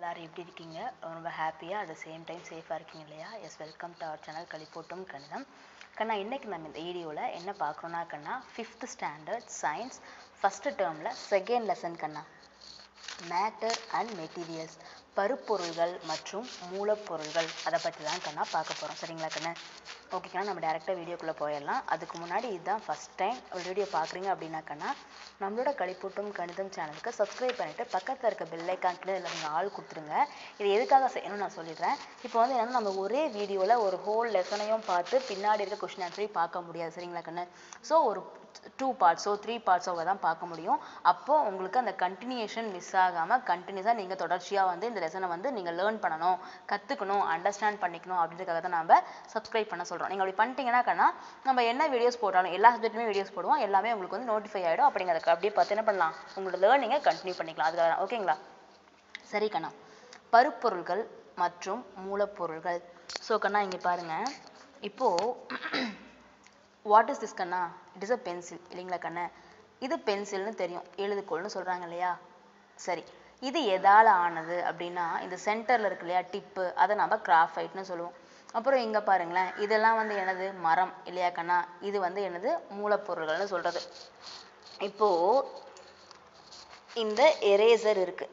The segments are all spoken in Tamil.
எல்லாரும் எப்படி இருக்கீங்க ரொம்ப ஹாப்பியாக அட் த சேம் டைம் சேஃபாக இருக்கீங்க இல்லையா yes welcome to our channel களிப்போட்டும் கணிதம் கண்ணா இன்னைக்கு நம்ம இந்த வீடியோவில் என்ன பார்க்குறோன்னா கண்ணா ஃபிஃப்த் ஸ்டாண்டர்ட் சயின்ஸ் ஃபஸ்ட்டு டேர்மில் செகண்ட் லெசன் கண்ணா மேட்டர் அண்ட் மெட்டீரியல்ஸ் பருப்பொருள்கள் மற்றும் மூலப்பொருள்கள் அதை பற்றி தான் கண்ணா பார்க்க போகிறோம் சரிங்களா கண்ணா ஓகே கண்ணா நம்ம டேரெக்டாக வீடியோக்குள்ளே போயிடலாம் அதுக்கு முன்னாடி இதுதான் ஃபஸ்ட் டைம் ஒரு வீடியோ பார்க்குறீங்க அப்படின்னா கண்ணா நம்மளோட களிப்பூட்டும் கணிதம் சேனலுக்கு சப்ஸ்கிரைப் பண்ணிவிட்டு பக்கத்தில் இருக்க பெல் ஐக்கான்ல இதில் நீங்கள் ஆள் கொடுத்துருங்க இது எதுக்காக செய்யணும்னு நான் சொல்லிடுறேன் இப்போ வந்து என்னன்னா நம்ம ஒரே வீடியோவில் ஒரு ஹோல் லெசனையும் பார்த்து பின்னாடி இருக்க கொஷின் ஆன்சரையும் பார்க்க முடியாது சரிங்களா கண்ணு ஸோ ஒரு டூ பார்ட்ஸோ த்ரீ பார்ட்ஸோ தான் பார்க்க முடியும் அப்போ உங்களுக்கு அந்த கண்டினியூஷன் மிஸ் ஆகாமல் கண்டினியூஸாக நீங்கள் தொடர்ச்சியாக வந்து இந்த லெசனை வந்து நீங்கள் லேர்ன் பண்ணணும் கற்றுக்கணும் அண்டர்ஸ்டாண்ட் பண்ணிக்கணும் அப்படின்றதுக்காக தான் நம்ம சப்ஸ்கிரைப் பண்ண சொல்கிறோம் நீங்கள் அப்படி பண்ணிட்டீங்கன்னா கண்ணா நம்ம என்ன வீடியோஸ் போட்டாலும் எல்லா சப்ஜெக்ட்டுமே வீடியோஸ் போடுவோம் எல்லாமே உங்களுக்கு வந்து நோட்டிஃபை ஆகிடும் அப்படிங்கிறதுக்கு அப்படியே பார்த்து என்ன பண்ணலாம் உங்களோட லேர்னிங்கை கண்டினியூ பண்ணிக்கலாம் அதுக்காக தான் ஓகேங்களா சரி கண்ணா பருப்பொருள்கள் மற்றும் மூலப்பொருள்கள் ஸோ கண்ணா இங்கே பாருங்கள் இப்போது வாட் இஸ் திஸ் கண்ணா இட் இஸ் அ பென்சில் இல்லைங்களா கண்ணா இது பென்சில்னு தெரியும் எழுதுகோள்னு சொல்கிறாங்க இல்லையா சரி இது எதால் ஆனது அப்படின்னா இந்த சென்டரில் இருக்கு இல்லையா டிப்பு அதை நம்ம கிராஃபைட்னு சொல்லுவோம் அப்புறம் இங்கே பாருங்களேன் இதெல்லாம் வந்து என்னது மரம் இல்லையா கண்ணா இது வந்து என்னது மூலப்பொருள்கள்னு சொல்கிறது இப்போது இந்த எரேசர் இருக்கு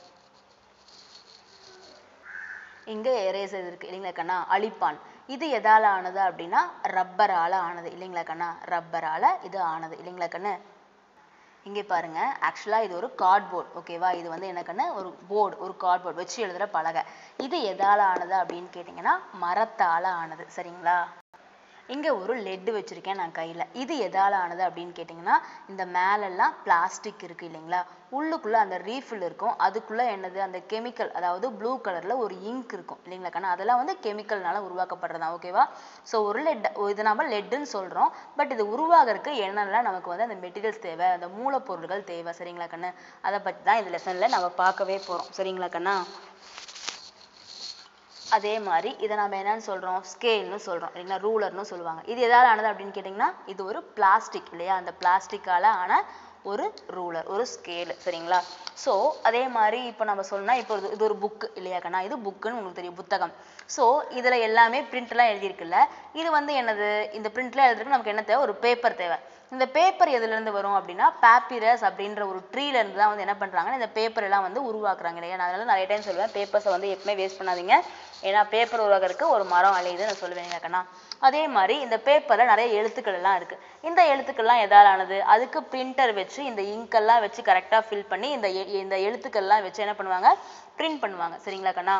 இங்க எரேசர் இருக்கு இல்லைங்களா கண்ணா அழிப்பான் இது எதால ஆனது அப்படின்னா ரப்பரால ஆனது இல்லைங்களா கண்ணா ரப்பரால இது ஆனது இல்லைங்களா கண்ணு இங்கே பாருங்க ஆக்சுவலா இது ஒரு கார்ட்போர்ட் ஓகேவா இது வந்து என்ன கண்ணு ஒரு போர்டு ஒரு கார்ட்போர்ட் வச்சு எழுதுற பலகை இது எதால ஆனது அப்படின்னு கேட்டிங்கன்னா மரத்தால ஆனது சரிங்களா இங்கே ஒரு லெட்டு வச்சுருக்கேன் நான் கையில் இது எதால் ஆனது அப்படின்னு கேட்டிங்கன்னா இந்த மேலெல்லாம் பிளாஸ்டிக் இருக்குது இல்லைங்களா உள்ளுக்குள்ளே அந்த ரீஃபில் இருக்கும் அதுக்குள்ளே என்னது அந்த கெமிக்கல் அதாவது ப்ளூ கலரில் ஒரு இங்க் இருக்கும் இல்லைங்களா கண்ணா அதெல்லாம் வந்து கெமிக்கல்னால உருவாக்கப்படுறதா ஓகேவா ஸோ ஒரு லெட் இது நம்ம லெட்டுன்னு சொல்கிறோம் பட் இது உருவாகிறதுக்கு என்னென்னலாம் நமக்கு வந்து அந்த மெட்டீரியல்ஸ் தேவை அந்த மூலப்பொருட்கள் தேவை சரிங்களா கண்ணு அதை பற்றி தான் இந்த லெசனில் நம்ம பார்க்கவே போகிறோம் சரிங்களா கண்ணா அதே மாதிரி இதை நம்ம என்னன்னு சொல்கிறோம் ஸ்கேல்னு சொல்கிறோம் இல்லைங்களா ரூலர்னு சொல்லுவாங்க இது எதாவது ஆனது அப்படின்னு கேட்டிங்கன்னா இது ஒரு பிளாஸ்டிக் இல்லையா அந்த பிளாஸ்டிக்கால் ஆன ஒரு ரூலர் ஒரு ஸ்கேலு சரிங்களா ஸோ அதே மாதிரி இப்போ நம்ம சொல்லணும்னா இப்போ இது இது ஒரு புக்கு இல்லையா கண்ணா இது புக்குன்னு உங்களுக்கு தெரியும் புத்தகம் ஸோ இதில் எல்லாமே பிரிண்ட்லாம் எழுதியிருக்குல்ல இது வந்து என்னது இந்த பிரிண்ட்லாம் எழுதுறதுக்கு நமக்கு என்ன தேவை ஒரு பேப்பர் தேவை இந்த பேப்பர் எதுலேருந்து வரும் அப்படின்னா பேப்பிரஸ் அப்படின்ற ஒரு ட்ரீலேருந்து தான் வந்து என்ன பண்ணுறாங்கன்னா இந்த பேப்பர் எல்லாம் வந்து உருவாக்குறாங்க இல்லையா நான் அதனால நிறைய டைம் சொல்லுவேன் பேப்பர்ஸை வந்து எப்பவுமே வேஸ்ட் பண்ணாதீங்க ஏன்னா பேப்பர் உருவாக்குறதுக்கு ஒரு மரம் அலையுது நான் சொல்லுவேன் கண்ணா அதே மாதிரி இந்த பேப்பரில் நிறைய எழுத்துக்கள் எல்லாம் இருக்கு இந்த எழுத்துக்கள்லாம் எதால் ஆனது அதுக்கு பிரிண்டர் வச்சு இந்த இங்கெல்லாம் வச்சு கரெக்டாக ஃபில் பண்ணி இந்த இந்த எழுத்துக்கள்லாம் வச்சு என்ன பண்ணுவாங்க பிரிண்ட் பண்ணுவாங்க சரிங்களா கண்ணா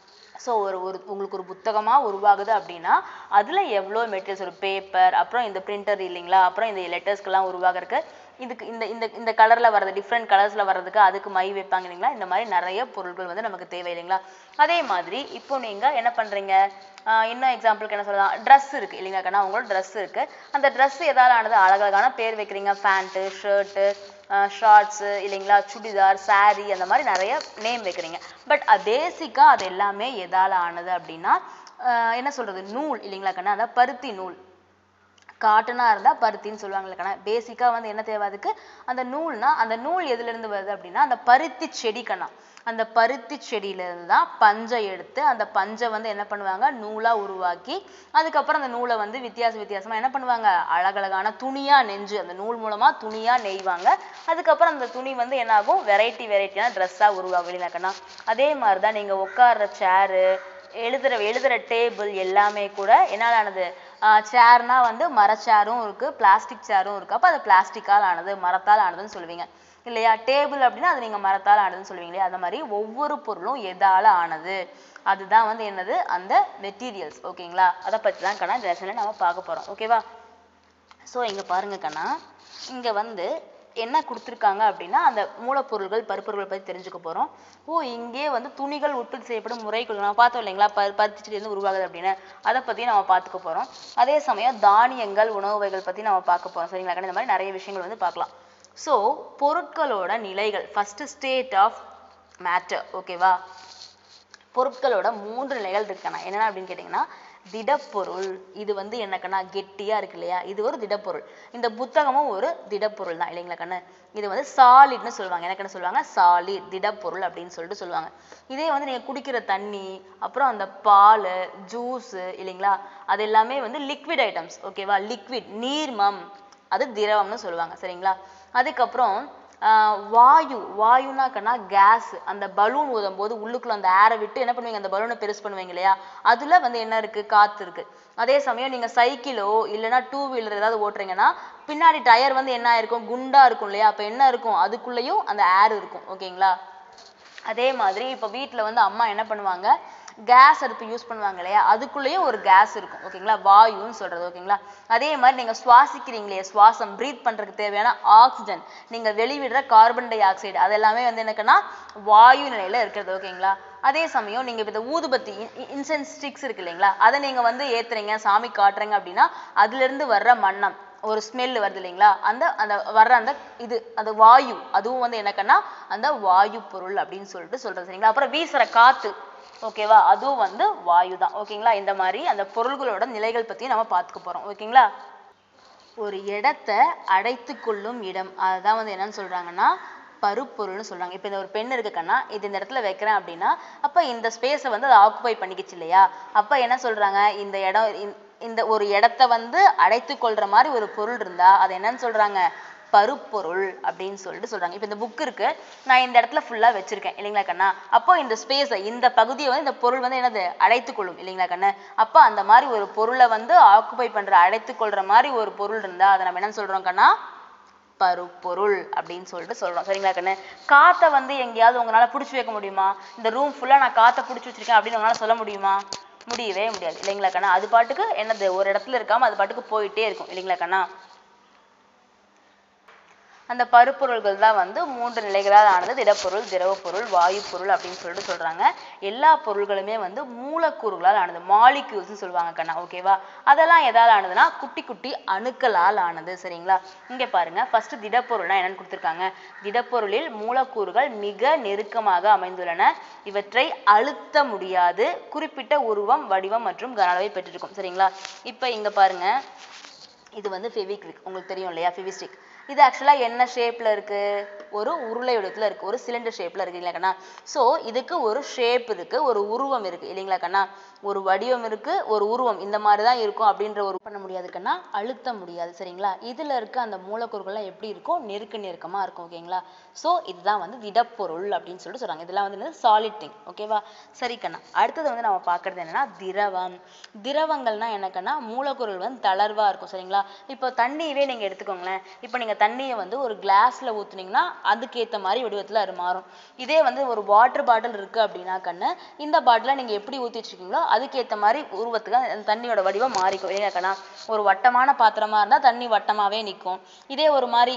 ஸோ ஒரு ஒரு உங்களுக்கு ஒரு புத்தகமாக உருவாகுது அப்படின்னா அதில் எவ்வளோ மெட்டீரியல்ஸ் ஒரு பேப்பர் அப்புறம் இந்த பிரிண்டர் இல்லைங்களா அப்புறம் இந்த லெட்டர்ஸ்க்கெல்லாம் உருவாகிறதுக்கு இதுக்கு இந்த இந்த இந்த கலரில் வர்றது டிஃப்ரெண்ட் கலர்ஸில் வர்றதுக்கு அதுக்கு மை வைப்பாங்க இல்லைங்களா இந்த மாதிரி நிறைய பொருட்கள் வந்து நமக்கு தேவை இல்லைங்களா அதே மாதிரி இப்போ நீங்கள் என்ன பண்ணுறீங்க இன்னும் எக்ஸாம்பிளுக்கு என்ன சொல்லலாம் ட்ரெஸ் இருக்குது இல்லைங்களா கண்ணா உங்களோட ட்ரெஸ் இருக்குது அந்த ட்ரெஸ் எதாவது ஆனது அழகழகான பேர் வைக்கிறீங்க பேண்ட்டு ஷர்ட்டு ஷார்ட்ஸு இல்லைங்களா சுடிதார் சாரீ அந்த மாதிரி நிறைய நேம் வைக்கிறீங்க பட் பேசிக்காக அது எல்லாமே எதால் ஆனது அப்படின்னா என்ன சொல்கிறது நூல் இல்லைங்களா கண்ணா அதான் பருத்தி நூல் காட்டனாக இருந்தால் பருத்தின்னு சொல்லுவாங்கல்ல கண்ணா பேசிக்காக வந்து என்ன தேவை அதுக்கு அந்த நூல்னா அந்த நூல் எதுலேருந்து வருது அப்படின்னா அந்த பருத்தி செடி கண்ணா அந்த பருத்தி செடியிலேருந்து தான் பஞ்சை எடுத்து அந்த பஞ்சை வந்து என்ன பண்ணுவாங்க நூலாக உருவாக்கி அதுக்கப்புறம் அந்த நூலை வந்து வித்தியாச வித்தியாசமாக என்ன பண்ணுவாங்க அழகழகான துணியாக நெஞ்சு அந்த நூல் மூலமாக துணியாக நெய்வாங்க அதுக்கப்புறம் அந்த துணி வந்து என்ன ஆகும் வெரைட்டி வெரைட்டியான ட்ரெஸ்ஸாக உருவாகும் இல்லைனாக்கண்ணா அதே மாதிரி தான் நீங்கள் உட்கார்ற சேரு எழுதுற எழுதுற டேபிள் எல்லாமே கூட என்னால் ஆனது சேர்னா வந்து மரச்சேரும் இருக்கு பிளாஸ்டிக் சேரும் இருக்கு அப்போ அது பிளாஸ்டிக்கால் ஆனது மரத்தால் ஆனதுன்னு சொல்லுவீங்க இல்லையா டேபிள் அப்படின்னா அது நீங்கள் மரத்தால் ஆனதுன்னு சொல்லுவீங்க இல்லையா அந்த மாதிரி ஒவ்வொரு பொருளும் எதால் ஆனது அதுதான் வந்து என்னது அந்த மெட்டீரியல்ஸ் ஓகேங்களா அதை பற்றி தான் கண்ணா இந்த லெசனில் நம்ம பார்க்க போகிறோம் ஓகேவா ஸோ இங்கே பாருங்க கண்ணா இங்கே வந்து என்ன கொடுத்துருக்காங்க அப்படின்னா அந்த மூலப்பொருள்கள் பருப்பொருள்கள் பற்றி தெரிஞ்சுக்க போகிறோம் ஓ இங்கே வந்து துணிகள் உற்பத்தி செய்யப்படும் முறைகள் நம்ம பார்த்தோம் இல்லைங்களா ப பருத்தி செடியிலேருந்து உருவாகுது அப்படின்னு அதை பற்றியும் நம்ம பார்த்துக்க போகிறோம் அதே சமயம் தானியங்கள் உணவு வகைகள் பற்றி நம்ம பார்க்க போகிறோம் சரிங்களா இந்த மாதிரி நிறைய விஷயங்கள் வந்து பார்க்கலாம் ஸோ பொருட்களோட நிலைகள் ஃபர்ஸ்ட் ஸ்டேட் ஆஃப் மேட்டர் ஓகேவா பொருட்களோட மூன்று நிலைகள் இருக்குண்ணா என்னென்ன அப்படின்னு கேட்டிங்கன்னா திடப்பொருள் இது வந்து என்ன கண்ணா கெட்டியா இருக்கு இல்லையா இது ஒரு திடப்பொருள் இந்த புத்தகமும் ஒரு திடப்பொருள் தான் இல்லைங்களா கண்ணு இது வந்து சாலிட்னு சொல்லுவாங்க எனக்கு என்ன சொல்லுவாங்க சாலிட் திடப்பொருள் அப்படின்னு சொல்லிட்டு சொல்லுவாங்க இதே வந்து நீங்க குடிக்கிற தண்ணி அப்புறம் அந்த பால் ஜூஸ் இல்லைங்களா அது எல்லாமே வந்து லிக்விட் ஐட்டம்ஸ் ஓகேவா லிக்விட் நீர்மம் அது திரவம்னு சொல்லுவாங்க சரிங்களா அதுக்கப்புறம் ஆஹ் வாயு வாயுனாக்கன்னா கேஸ் அந்த பலூன் ஊதும் போது உள்ளுக்குள்ள அந்த ஏரை விட்டு என்ன பண்ணுவீங்க அந்த பலூனை பெருசு பண்ணுவீங்க இல்லையா அதுல வந்து என்ன இருக்கு காத்து இருக்கு அதே சமயம் நீங்க சைக்கிளோ இல்லைன்னா டூ வீலர் ஏதாவது ஓட்டுறீங்கன்னா பின்னாடி டயர் வந்து என்ன ஆயிருக்கும் குண்டா இருக்கும் இல்லையா அப்ப என்ன இருக்கும் அதுக்குள்ளேயும் அந்த ஏர் இருக்கும் ஓகேங்களா அதே மாதிரி இப்போ வீட்ல வந்து அம்மா என்ன பண்ணுவாங்க கேஸ் அடுப்பு யூஸ் பண்ணுவாங்க இல்லையா அதுக்குள்ளேயும் ஒரு கேஸ் இருக்கும் ஓகேங்களா வாயுன்னு சொல்றது ஓகேங்களா அதே மாதிரி நீங்க சுவாசிக்கிறீங்களே சுவாசம் பிரீத் பண்றதுக்கு தேவையான ஆக்சிஜன் நீங்க வெளிவிடுற கார்பன் டை ஆக்சைடு அது எல்லாமே வந்து என்னக்குன்னா வாயு நிலையில இருக்கிறது ஓகேங்களா அதே சமயம் நீங்க இப்ப இந்த ஊதுபத்தி இன்சென்ஸ் ஸ்டிக்ஸ் இருக்கு இல்லைங்களா அதை நீங்க வந்து ஏத்துறீங்க சாமி காட்டுறீங்க அப்படின்னா அதுல இருந்து வர்ற மண்ணம் ஒரு ஸ்மெல் வருது இல்லைங்களா அந்த அந்த வர்ற அந்த இது அந்த வாயு அதுவும் வந்து என்னக்கன்னா அந்த வாயு பொருள் அப்படின்னு சொல்லிட்டு சொல்றது சரிங்களா அப்புறம் வீசுற காத்து ஓகேவா அதுவும் வந்து வாயு தான் ஓகேங்களா இந்த மாதிரி அந்த பொருள்களோட நிலைகள் பத்தி நம்ம பார்த்துக்க போறோம் ஓகேங்களா ஒரு இடத்தை அடைத்து கொள்ளும் இடம் அதுதான் வந்து என்னன்னு சொல்றாங்கன்னா பருப்பொருள்னு சொல்றாங்க இப்போ இந்த ஒரு பெண் இருக்குக்கன்னா இது இந்த இடத்துல வைக்கிறேன் அப்படின்னா அப்ப இந்த ஸ்பேஸை வந்து அதை ஆக்குபை பண்ணிக்கிச்சு இல்லையா அப்ப என்ன சொல்றாங்க இந்த இடம் இந்த- இந்த ஒரு இடத்த வந்து அடைத்து கொள்ற மாதிரி ஒரு பொருள் இருந்தா அது என்னன்னு சொல்றாங்க பருப்பொருள் அப்படின்னு சொல்லிட்டு சொல்றாங்க இப்போ இந்த புக் இருக்கு நான் இந்த இடத்துல ஃபுல்லா வச்சிருக்கேன் இல்லைங்களா கண்ணா அப்போ இந்த ஸ்பேஸை இந்த பகுதியை வந்து இந்த பொருள் வந்து என்னது அடைத்து கொள்ளும் இல்லைங்களா கண்ணு அப்போ அந்த மாதிரி ஒரு பொருளை வந்து ஆக்குபை பண்ற அடைத்து கொள்ற மாதிரி ஒரு பொருள் இருந்தா அதை நம்ம என்ன சொல்றோம் கண்ணா பருப்பொருள் அப்படின்னு சொல்லிட்டு சொல்றோம் சரிங்களா கண்ணு காத்தை வந்து எங்கேயாவது உங்களால பிடிச்சி வைக்க முடியுமா இந்த ரூம் ஃபுல்லா நான் காத்தை பிடிச்சி வச்சிருக்கேன் அப்படின்னு உங்களால சொல்ல முடியுமா முடியவே முடியாது இல்லைங்களா கண்ணா அது பாட்டுக்கு என்னது ஒரு இடத்துல இருக்காம அது பாட்டுக்கு போயிட்டே இருக்கும் இல்லைங்களா கண்ணா அந்த பருப்பொருள்கள் தான் வந்து மூன்று நிலைகளால் ஆனது திடப்பொருள் திரவப்பொருள் வாயு பொருள் அப்படின்னு சொல்லிட்டு சொல்றாங்க எல்லா பொருள்களுமே வந்து மூலக்கூறுகளால் ஆனது மாலிக்யூல்ஸ்னு சொல்லுவாங்க கண்ணா ஓகேவா அதெல்லாம் எதால் ஆனதுன்னா குட்டி குட்டி அணுக்களால் ஆனது சரிங்களா இங்க பாருங்க ஃபர்ஸ்ட் திடப்பொருள்னா என்னன்னு கொடுத்துருக்காங்க திடப்பொருளில் மூலக்கூறுகள் மிக நெருக்கமாக அமைந்துள்ளன இவற்றை அழுத்த முடியாது குறிப்பிட்ட உருவம் வடிவம் மற்றும் கன அளவை பெற்றிருக்கும் சரிங்களா இப்ப இங்க பாருங்க இது வந்து ஃபெவிக்விக் உங்களுக்கு தெரியும் இல்லையா ஃபெவிஸ்டிக் இது ஆக்சுவலா என்ன ஷேப்ல இருக்கு ஒரு உருளை வடிவத்துல இருக்கு ஒரு சிலிண்டர் ஷேப்ல இருக்கு இல்லைங்களா கண்ணா சோ இதுக்கு ஒரு ஷேப் இருக்கு ஒரு உருவம் இருக்கு இல்லைங்களா கண்ணா ஒரு வடிவம் இருக்கு ஒரு உருவம் இந்த மாதிரி தான் இருக்கும் அப்படின்ற ஒரு பண்ண முடியாது கண்ணா அழுத்த முடியாது சரிங்களா இதுல இருக்க அந்த மூலக்கூறுகள்லாம் எப்படி இருக்கும் நெருக்க நெருக்கமா இருக்கும் ஓகேங்களா சோ இதுதான் வந்து திடப்பொருள் அப்படின்னு சொல்லிட்டு சொல்றாங்க இதெல்லாம் வந்து சாலிட் திங் ஓகேவா சரி கண்ணா அடுத்தது வந்து நம்ம பார்க்கறது என்னன்னா திரவம் திரவங்கள்னா என்னக்கன்னா மூலக்கூறுகள் வந்து தளர்வா இருக்கும் சரிங்களா இப்போ தண்ணியவே நீங்க எடுத்துக்கோங்களேன் இப்போ நீங்க தண்ணியை வந்து ஒரு கிளாஸ்ல ஊத்துனீங்கன்னா அதுக்கேத்த மாதிரி வடிவத்துல அது மாறும் இதே வந்து ஒரு வாட்டர் பாட்டில் இருக்கு அப்படின்னா கண்ணு இந்த பாட்டில நீங்க எப்படி ஊத்தி வச்சிருக்கீங்களோ அதுக்கேத்த மாதிரி உருவத்துக்கு அந்த தண்ணியோட வடிவம் மாறிக்கும் இல்லையா கண்ணா ஒரு வட்டமான பாத்திரமா இருந்தா தண்ணி வட்டமாவே நிக்கும் இதே ஒரு மாதிரி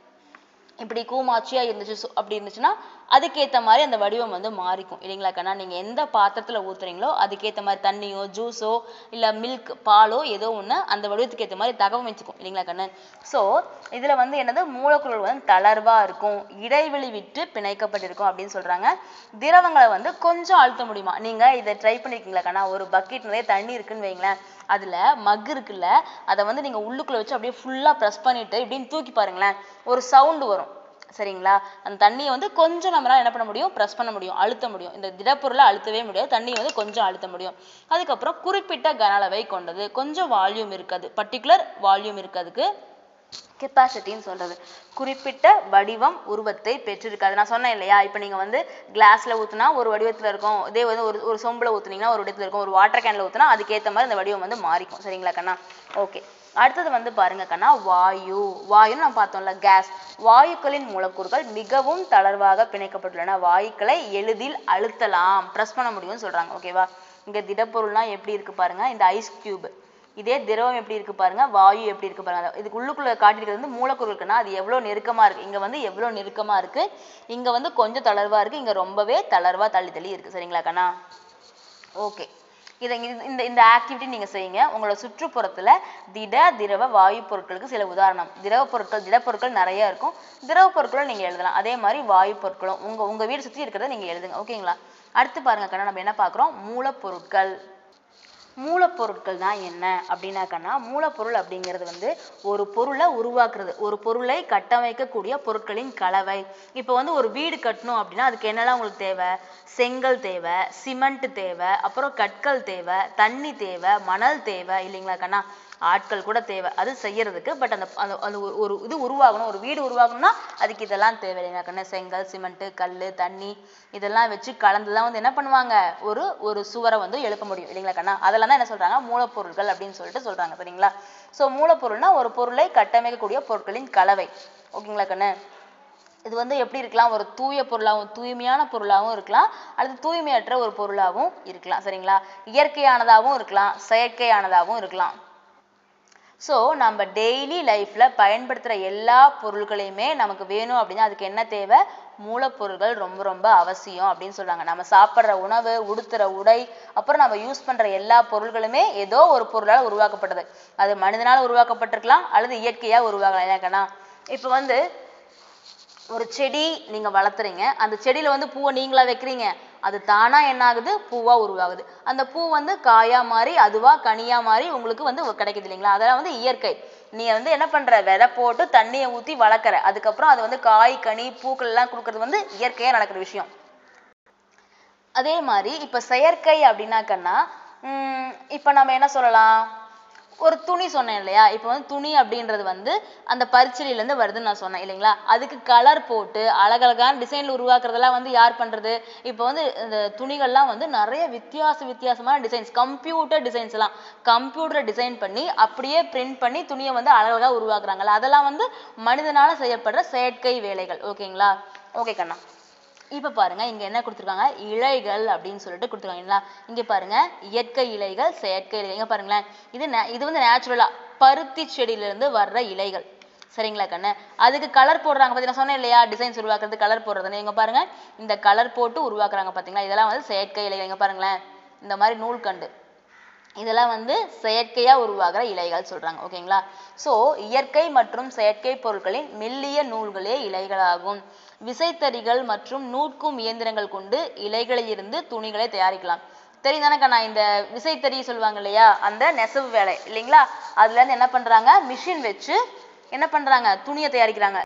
இப்படி கூமாச்சியா இருந்துச்சு சு- அப்படி இருந்துச்சுன்னா அதுக்கேத்த மாதிரி அந்த வடிவம் வந்து மாறிக்கும் இல்லைங்களா கண்ணா நீங்க எந்த பாத்திரத்துல ஊத்துறீங்களோ அதுக்கேத்த மாதிரி தண்ணியோ ஜூஸோ இல்ல மில்க் பாலோ ஏதோ ஒண்ணு அந்த வடிவத்துக்கு ஏத்த மாதிரி தகவமைச்சுக்கும் இல்லைங்களா கண்ணு சோ இதுல வந்து என்னது மூலக்கூறுகள் வந்து தளர்வா இருக்கும் இடைவெளி விட்டு பிணைக்கப்பட்டிருக்கும் அப்படின்னு சொல்றாங்க திரவங்களை வந்து கொஞ்சம் அழுத்த முடியுமா நீங்க இதை ட்ரை பண்ணிருக்கீங்களா கண்ணா ஒரு பக்கெட் நிறைய தண்ணி இருக்குன்னு வைங்களேன் அதுல மக் இருக்குல்ல அதை வந்து நீங்க உள்ளுக்குள்ள வச்சு அப்படியே ஃபுல்லா ப்ரெஸ் பண்ணிட்டு இப்படின்னு தூக்கி பாருங்களேன் ஒரு சவுண்ட் வரும் சரிங்களா அந்த தண்ணியை வந்து கொஞ்சம் நம்மளால என்ன பண்ண முடியும் ப்ரெஸ் பண்ண முடியும் அழுத்த முடியும் இந்த திடப்பொருளை அழுத்தவே முடியாது தண்ணியை வந்து கொஞ்சம் அழுத்த முடியும் அதுக்கப்புறம் குறிப்பிட்ட கன அளவை கொண்டது கொஞ்சம் வால்யூம் இருக்காது பர்டிகுலர் வால்யூம் இருக்காதுக்கு கெப்பாசிட்டின்னு சொல்றது குறிப்பிட்ட வடிவம் உருவத்தை பெற்றிருக்காது நான் சொன்னேன் இல்லையா இப்போ நீங்க வந்து கிளாஸ்ல ஊத்துனா ஒரு வடிவத்துல இருக்கும் இதே வந்து ஒரு ஒரு சொம்புல ஊத்துனீங்கன்னா ஒரு வடிவத்துல இருக்கும் ஒரு வாட்டர் கேன்ல ஊத்துனா அதுக்கேத்த மாதிரி அந்த வடிவம் வந்து மாறிக்கும் சரிங்களா கண்ணா ஓகே அடுத்தது வந்து பாருங்க கண்ணா வாயு வாயுன்னு நம்ம பார்த்தோம்ல கேஸ் வாயுக்களின் மூலக்கூறுகள் மிகவும் தளர்வாக பிணைக்கப்பட்டுள்ளன வாயுக்களை எளிதில் அழுத்தலாம் பிரஸ் பண்ண முடியும்னு சொல்றாங்க ஓகேவா இங்க திடப்பொருள்னா எப்படி இருக்கு பாருங்க இந்த ஐஸ் கியூப் இதே திரவம் எப்படி இருக்கு பாருங்க வாயு எப்படி இருக்கு பாருங்க அத- இதுக்கு உள்ளுக்குள்ள காட்டியிருக்கிறது வந்து மூலக்கூறு இருக்குன்னா அது எவ்வளவு நெருக்கமா இருக்கு இங்க வந்து எவ்வளவு நெருக்கமா இருக்கு இங்க வந்து கொஞ்சம் தளர்வா இருக்கு இங்க ரொம்பவே தளர்வா தள்ளி தள்ளி இருக்கு சரிங்களா கண்ணா ஓகே இதை இது- இந்த இந்த ஆக்டிவிட்டி நீங்க செய்யுங்க உங்களோட சுற்றுப்புறத்துல திட திரவ வாயு பொருட்களுக்கு சில உதாரணம் திரவ பொருட்கள் திட பொருட்கள் நிறைய இருக்கும் திரவ பொருட்களும் நீங்க எழுதலாம் அதே மாதிரி வாயு பொருட்களும் உங்க உங்க வீடு சுத்தி இருக்கிறத நீங்க எழுதுங்க ஓகேங்களா அடுத்து பாருங்க கண்ணா நம்ம என்ன பார்க்குறோம் மூலப்பொருட்கள் மூலப்பொருட்கள் தான் என்ன அப்படின்னாக்கன்னா மூலப்பொருள் அப்படிங்கிறது வந்து ஒரு பொருளை உருவாக்குறது ஒரு பொருளை கட்டமைக்கக்கூடிய பொருட்களின் கலவை இப்போ வந்து ஒரு வீடு கட்டணும் அப்படின்னா அதுக்கு என்னெல்லாம் உங்களுக்கு தேவை செங்கல் தேவை சிமெண்ட் தேவை அப்புறம் கற்கள் தேவை தண்ணி தேவை மணல் தேவை இல்லைங்களா கண்ணா ஆட்கள் கூட தேவை அது செய்யறதுக்கு பட் அந்த அந்த அந்த ஒரு- ஒரு இது உருவாகணும் ஒரு வீடு உருவாகணும்னா அதுக்கு இதெல்லாம் தேவை இல்லைங்களா கண்ணா செங்கல் சிமெண்ட் கல் தண்ணி இதெல்லாம் வச்சு கலந்து தான் வந்து என்ன பண்ணுவாங்க ஒரு ஒரு சுவரை வந்து எழுப்ப முடியும் இல்லைங்களா கண்ணா அதெல்லாம் தான் என்ன சொல்றாங்க மூலப்பொருட்கள் அப்படின்னு சொல்லிட்டு சொல்றாங்க சரிங்களா ஸோ மூலப்பொருள்னா ஒரு பொருளை கட்டமைக்கக்கூடிய பொருட்களின் கலவை ஓகேங்களா கண்ணு இது வந்து எப்படி இருக்கலாம் ஒரு தூய பொருளாகவும் தூய்மையான பொருளாகவும் இருக்கலாம் அல்லது தூய்மையற்ற ஒரு பொருளாகவும் இருக்கலாம் சரிங்களா இயற்கையானதாகவும் இருக்கலாம் செயற்கையானதாகவும் இருக்கலாம் ஸோ நம்ம டெய்லி லைஃப்ல பயன்படுத்துகிற எல்லா பொருள்களையுமே நமக்கு வேணும் அப்படின்னா அதுக்கு என்ன தேவை மூலப்பொருட்கள் ரொம்ப ரொம்ப அவசியம் அப்படின்னு சொல்றாங்க நம்ம சாப்பிட்ற உணவு உடுத்துற உடை அப்புறம் நம்ம யூஸ் பண்ற எல்லா பொருள்களுமே ஏதோ ஒரு பொருளால் உருவாக்கப்பட்டது அது மனிதனால் உருவாக்கப்பட்டிருக்கலாம் அல்லது இயற்கையா உருவாகலாம் இல்லைக்கண்ணா இப்போ வந்து ஒரு செடி நீங்க வளர்த்துறீங்க அந்த செடியில வந்து பூவை நீங்களா வைக்கிறீங்க அது தானா என்ன ஆகுது பூவா உருவாகுது அந்த பூ வந்து காயா மாறி அதுவா கனியா மாறி உங்களுக்கு வந்து கிடைக்குது இல்லைங்களா அதெல்லாம் வந்து இயற்கை நீ வந்து என்ன பண்ற விதை போட்டு தண்ணியை ஊத்தி வளர்க்குற அதுக்கப்புறம் அது வந்து காய் கனி பூக்கள் எல்லாம் கொடுக்கறது வந்து இயற்கையா நடக்கிற விஷயம் அதே மாதிரி இப்ப செயற்கை அப்படின்னாக்கன்னா உம் இப்ப நம்ம என்ன சொல்லலாம் ஒரு துணி சொன்னேன் இல்லையா இப்போ வந்து துணி அப்படின்றது வந்து அந்த பரிச்சையில இருந்து வருதுன்னு நான் சொன்னேன் இல்லைங்களா அதுக்கு கலர் போட்டு அழகழகான டிசைன்ல உருவாக்குறதெல்லாம் வந்து யார் பண்றது இப்போ வந்து இந்த துணிகள்லாம் வந்து நிறைய வித்தியாச வித்தியாசமான டிசைன்ஸ் கம்ப்யூட்டர் டிசைன்ஸ் எல்லாம் கம்ப்யூட்டர் டிசைன் பண்ணி அப்படியே பிரிண்ட் பண்ணி துணியை வந்து அழகழகா உருவாக்குறாங்கல்ல அதெல்லாம் வந்து மனிதனால செய்யப்படுற செயற்கை வேலைகள் ஓகேங்களா ஓகே கண்ணா இப்ப பாருங்க இங்க என்ன கொடுத்துருக்காங்க இலைகள் அப்படின்னு சொல்லிட்டு கொடுத்துருக்காங்களா இங்க பாருங்க இயற்கை இலைகள் செயற்கை இலைகள் இங்க பாருங்களேன் இது நே- இது வந்து நேச்சுரலா பருத்தி செடியில இருந்து வர்ற இலைகள் சரிங்களா கண்ணு அதுக்கு கலர் போடுறாங்க பத்தி நான் சொன்னேன் இல்லையா டிசைன்ஸ் உருவாக்குறது கலர் போடுறதுன்னு இங்க பாருங்க இந்த கலர் போட்டு உருவாக்குறாங்க பாத்தீங்களா இதெல்லாம் வந்து செயற்கை இலைகள் இங்க பாருங்களேன் இந்த மாதிரி நூல்கண்டு இதெல்லாம் வந்து செயற்கையா உருவாகிற இலைகள் சொல்றாங்க ஓகேங்களா சோ இயற்கை மற்றும் செயற்கை பொருட்களின் மெல்லிய நூல்களே இலைகளாகும் விசைத்தறிகள் மற்றும் நூற்கும் இயந்திரங்கள் கொண்டு இலைகளில் இருந்து துணிகளை தயாரிக்கலாம் தெரியும் தானேக்கா நான் இந்த விசைத்தறி சொல்லுவாங்க இல்லையா அந்த நெசவு வேலை இல்லைங்களா அதுல இருந்து என்ன பண்றாங்க மிஷின் வச்சு என்ன பண்றாங்க துணியை தயாரிக்கிறாங்க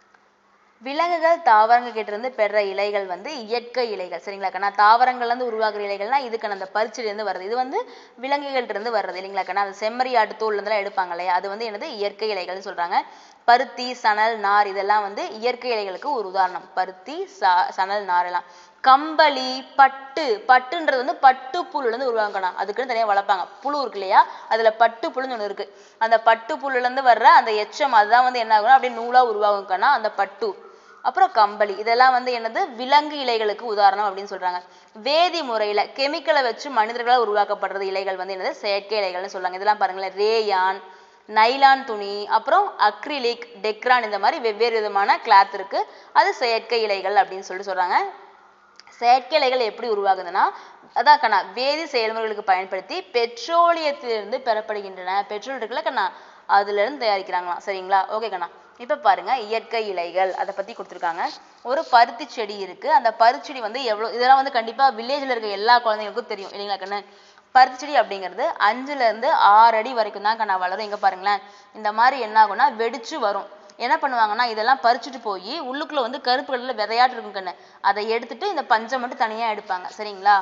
விலங்குகள் தாவரங்கள் கிட்ட இருந்து பெற இலைகள் வந்து இயற்கை இலைகள் சரிங்களாக்கா நான் தாவரங்கள்ல இருந்து உருவாக்குற இலைகள்னா இதுக்கு அந்த பறிச்சுல இருந்து வருது இது வந்து விலங்குகள்ட்ட இருந்து வர்றது இல்லைங்களாக்கா அந்த செம்மறி ஆட்டு தோல்ல இருந்தெல்லாம் எடுப்பாங்க இல்லையா அது வந்து என்னது இயற்கை இலைகள்னு சொல்றாங்க பருத்தி சணல் நார் இதெல்லாம் வந்து இயற்கை இலைகளுக்கு ஒரு உதாரணம் பருத்தி ச- சணல் நார் எல்லாம் கம்பளி பட்டு பட்டுன்றது வந்து பட்டு புல்லுல இருந்து உருவாக்கணும் அதுக்குன்னு தனியா வளர்ப்பாங்க புழு இருக்கு இல்லையா அதுல பட்டு புழுன்னு ஒண்ணு இருக்கு அந்த பட்டு புல்லுல இருந்து வர்ற அந்த எச்சம் அதுதான் வந்து என்ன ஆகும்னா அப்படியே நூலா உருவாகும்னா அந்த பட்டு அப்புறம் கம்பளி இதெல்லாம் வந்து என்னது விலங்கு இலைகளுக்கு உதாரணம் அப்படின்னு சொல்றாங்க வேதி முறையில கெமிக்கலை வச்சு மனிதர்களால் உருவாக்கப்படுறது இலைகள் வந்து என்னது செயற்கை இலைகள்னு சொல்றாங்க இதெல்லாம் பாருங்களேன் ரேயான் நைலான் துணி அப்புறம் அக்ரிலிக் டெக்ரான் இந்த மாதிரி வெவ்வேறு விதமான கிளாத் இருக்கு அது செயற்கை இலைகள் அப்படின்னு சொல்லிட்டு சொல்றாங்க செயற்கை இலைகள் எப்படி உருவாகுதுன்னா அதான் கண்ணா வேதி செயல்முறைகளுக்கு பயன்படுத்தி பெட்ரோலியத்திலிருந்து பெறப்படுகின்றன பெட்ரோல் இருக்குல்ல கண்ணா அதுல இருந்து தயாரிக்கிறாங்களாம் சரிங்களா ஓகே கண்ணா இப்ப பாருங்க இயற்கை இலைகள் அதை பத்தி கொடுத்துருக்காங்க ஒரு பருத்தி செடி இருக்கு அந்த பருத்தி செடி வந்து எவ்வளவு இதெல்லாம் வந்து கண்டிப்பா வில்லேஜ்ல இருக்க எல்லா குழந்தைங்களுக்கும் தெரியும் இல்லைங்களா கண்ணு பருத்தி செடி அப்படிங்கிறது அஞ்சுல இருந்து ஆறு அடி வரைக்கும் தான் கண்ணா வளரும் இங்க பாருங்களேன் இந்த மாதிரி என்ன ஆகும்னா வெடிச்சு வரும் என்ன பண்ணுவாங்கன்னா இதெல்லாம் பறிச்சுட்டு போய் உள்ளுக்குள்ள வந்து கருப்பு கலர்ல விதையாட்டு இருக்கும் கண்ணு அதை எடுத்துட்டு இந்த பஞ்சை மட்டும் தனியா எடுப்பாங்க சரிங்களா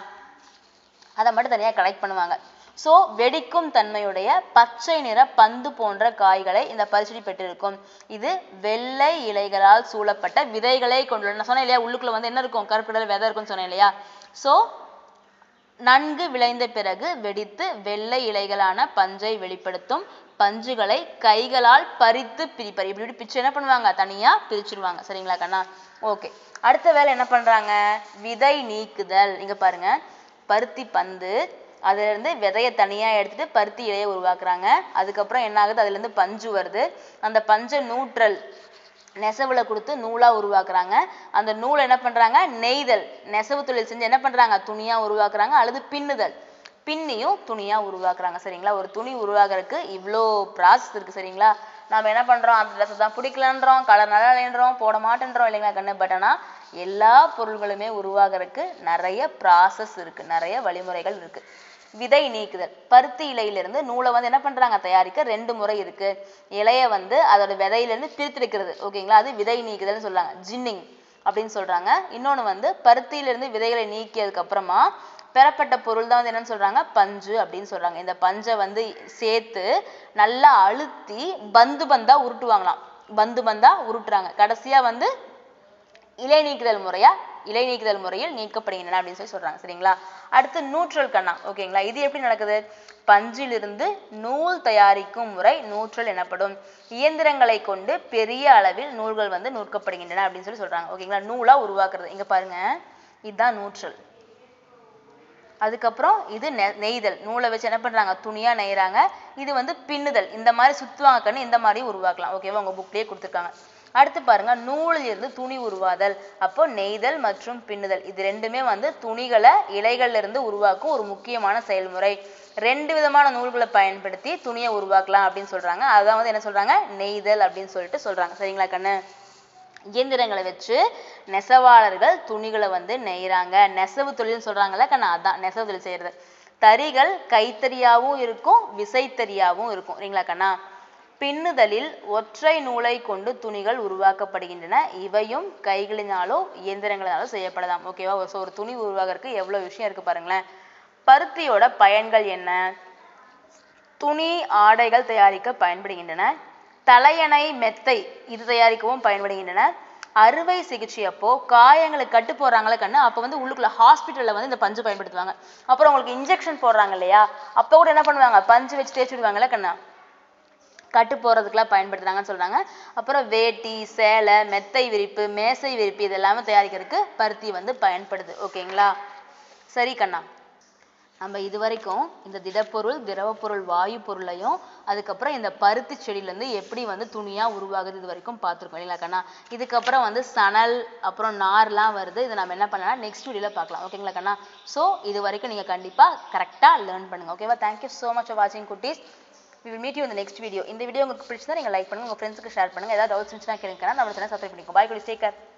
அதை மட்டும் தனியா கலெக்ட் பண்ணுவாங்க சோ வெடிக்கும் தன்மையுடைய பச்சை நிற பந்து போன்ற காய்களை இந்த பரிசடி பெற்றிருக்கும் இது வெள்ளை இலைகளால் சூழப்பட்ட விதைகளை கொண்டுள்ள நான் சொன்னேன் இல்லையா உள்ளுக்குள்ள வந்து என்ன இருக்கும் கருப்பு கலர் விதை இருக்கும்னு சொன்னேன் இல்லையா சோ நன்கு விளைந்த பிறகு வெடித்து வெள்ளை இலைகளான பஞ்சை வெளிப்படுத்தும் பஞ்சுகளை கைகளால் பறித்து பிரிப்பர் இப்படி இப்படி பிச்சு என்ன பண்ணுவாங்க தனியா பிரிச்சிருவாங்க சரிங்களா கண்ணா ஓகே அடுத்த வேலை என்ன பண்றாங்க விதை நீக்குதல் இங்க பாருங்க பருத்தி பந்து அதுல இருந்து விதையை தனியா எடுத்துட்டு பருத்தி இலையை உருவாக்குறாங்க அதுக்கப்புறம் என்ன ஆகுது அதுல இருந்து பஞ்சு வருது அந்த பஞ்சை நூற்றல் நெசவுல கொடுத்து நூலா உருவாக்குறாங்க அந்த நூலை என்ன பண்றாங்க நெய்தல் நெசவு தொழில் செஞ்சு என்ன பண்றாங்க துணியா உருவாக்குறாங்க அல்லது பின்னுதல் பின்னியும் துணியா உருவாக்குறாங்க சரிங்களா ஒரு துணி உருவாக்குறதுக்கு இவ்வளோ ப்ராசஸ் இருக்கு சரிங்களா நாம என்ன பண்றோம் அந்த ட்ரெஸ் தான் பிடிக்கலன்றோம் கலர் நல்லா இல்லைன்றோம் போட மாட்டேன்றோம் இல்லைங்களா கண்ணு பட் ஆனா எல்லா பொருள்களுமே உருவாகுறதுக்கு நிறைய ப்ராசஸ் இருக்கு நிறைய வழிமுறைகள் இருக்கு விதை நீக்குதல் பருத்தி இலையிலிருந்து நூலை வந்து என்ன பண்றாங்க தயாரிக்க ரெண்டு முறை இருக்கு இலைய வந்து அதோட விதையிலிருந்து பிரித்தெடுக்கிறது ஓகேங்களா அது விதை நீக்குதல்னு சொல்றாங்க ஜின்னிங் அப்படின்னு சொல்றாங்க இன்னொன்னு வந்து பருத்தியிலிருந்து விதைகளை நீக்கியதுக்கு அப்புறமா பெறப்பட்ட பொருள் தான் வந்து என்னன்னு சொல்றாங்க பஞ்சு அப்படின்னு சொல்றாங்க இந்த பஞ்சை வந்து சேர்த்து நல்லா அழுத்தி பந்து பந்தா உருட்டுவாங்களாம் பந்து பந்தா உருட்டுறாங்க கடைசியா வந்து இலை நீக்குதல் முறையா இலை நீக்குதல் முறையில் நீக்கப்படுகின்றன அப்படின்னு சொல்லி சொல்றாங்க சரிங்களா அடுத்து நூற்றல் கண்ணா ஓகேங்களா இது எப்படி நடக்குது பஞ்சிலிருந்து நூல் தயாரிக்கும் முறை நூற்றல் எனப்படும் இயந்திரங்களை கொண்டு பெரிய அளவில் நூல்கள் வந்து நூற்கப்படுகின்றன அப்படின்னு சொல்லி சொல்றாங்க ஓகேங்களா நூலா உருவாக்குறது இங்க பாருங்க இதுதான் நூற்றல் அதுக்கப்புறம் இது நெ- நெய்தல் நூலை வச்சு என்ன பண்றாங்க துணியா நெய்றாங்க இது வந்து பின்னுதல் இந்த மாதிரி சுத்துவாங்க கண்ணு இந்த மாதிரி உருவாக்கலாம் ஓகேவா உங்க புக்லயே கொடுத்துருக்காங்க அடுத்து பாருங்க நூலில் இருந்து துணி உருவாதல் அப்போ நெய்தல் மற்றும் பின்னுதல் இது ரெண்டுமே வந்து துணிகளை இலைகள்ல இருந்து உருவாக்கும் ஒரு முக்கியமான செயல்முறை ரெண்டு விதமான நூல்களை பயன்படுத்தி துணியை உருவாக்கலாம் அப்படின்னு சொல்றாங்க அதான் வந்து என்ன சொல்றாங்க நெய்தல் அப்படின்னு சொல்லிட்டு சொல்றாங்க சரிங்களா கண்ணு இயந்திரங்களை வச்சு நெசவாளர்கள் துணிகளை வந்து நெய்றாங்க நெசவு தொழில்னு சொல்றாங்கல்ல கண்ணா அதான் நெசவு தொழில் செய்யறது தறிகள் கைத்தறியாவும் இருக்கும் விசைத்தறியாவும் இருக்கும் சரிங்களா கண்ணா பின்னுதலில் ஒற்றை நூலை கொண்டு துணிகள் உருவாக்கப்படுகின்றன இவையும் கைகளினாலோ இயந்திரங்களினாலோ செய்யப்படலாம் ஓகேவா ஒரு ஒரு துணி உருவாகிறதுக்கு எவ்வளவு விஷயம் இருக்கு பாருங்களேன் பருத்தியோட பயன்கள் என்ன துணி ஆடைகள் தயாரிக்க பயன்படுகின்றன தலையணை மெத்தை இது தயாரிக்கவும் பயன்படுகின்றன அறுவை சிகிச்சை அப்போ காயங்களுக்கு கட்டு போடுறாங்களே கண்ணு அப்போ வந்து உள்ளுக்குள்ள ஹாஸ்பிட்டல்ல வந்து இந்த பஞ்சு பயன்படுத்துவாங்க அப்புறம் உங்களுக்கு இன்ஜெக்ஷன் போடுறாங்க இல்லையா அப்போ கூட என்ன பண்ணுவாங்க பஞ்சு வச்சு தேய்ச்சி விடுவாங்கல்ல கண்ணா கட்டு போடுறதுக்குலாம் பயன்படுத்துறாங்கன்னு சொல்றாங்க அப்புறம் வேட்டி சேலை மெத்தை விரிப்பு மேசை விரிப்பு இது எல்லாமே தயாரிக்கிறதுக்கு பருத்தி வந்து பயன்படுது ஓகேங்களா சரி கண்ணா நம்ம இது வரைக்கும் இந்த திடப்பொருள் திரவப்பொருள் வாயு பொருளையும் அதுக்கப்புறம் இந்த பருத்தி செடியிலேருந்து எப்படி வந்து துணியா உருவாகுது இது வரைக்கும் பார்த்துருக்கோம் இல்லைங்களா கண்ணா இதுக்கப்புறம் வந்து சணல் அப்புறம் நார்லாம் வருது இதை நம்ம என்ன பண்ணலாம் நெக்ஸ்ட் வீடியோவில் பார்க்கலாம் ஓகேங்களா கண்ணா ஸோ இது வரைக்கும் நீங்கள் கண்டிப்பாக கரெக்டாக லேர்ன் பண்ணுங்க ஓகேவா தேங்க்யூ ஸோ மச் ஃபார் வாட்சிங் குட்டீஸ் we will meet you in the next video இந்த வீடியோ உங்களுக்கு பிடிச்சதா நீங்கள் லைக் பண்ணுங்க உங்க ஃப்ரெண்ட்ஸுக்கு ஷேர் பண்ணுங்க ஏதாவது டவுட்ஸ் இருந்துச்சுன்னா கேளுங்க நம்ம சேனல் சப்ஸ்கிரைப் பண்ணிக்கோ பாய் குடி டேக் கேர்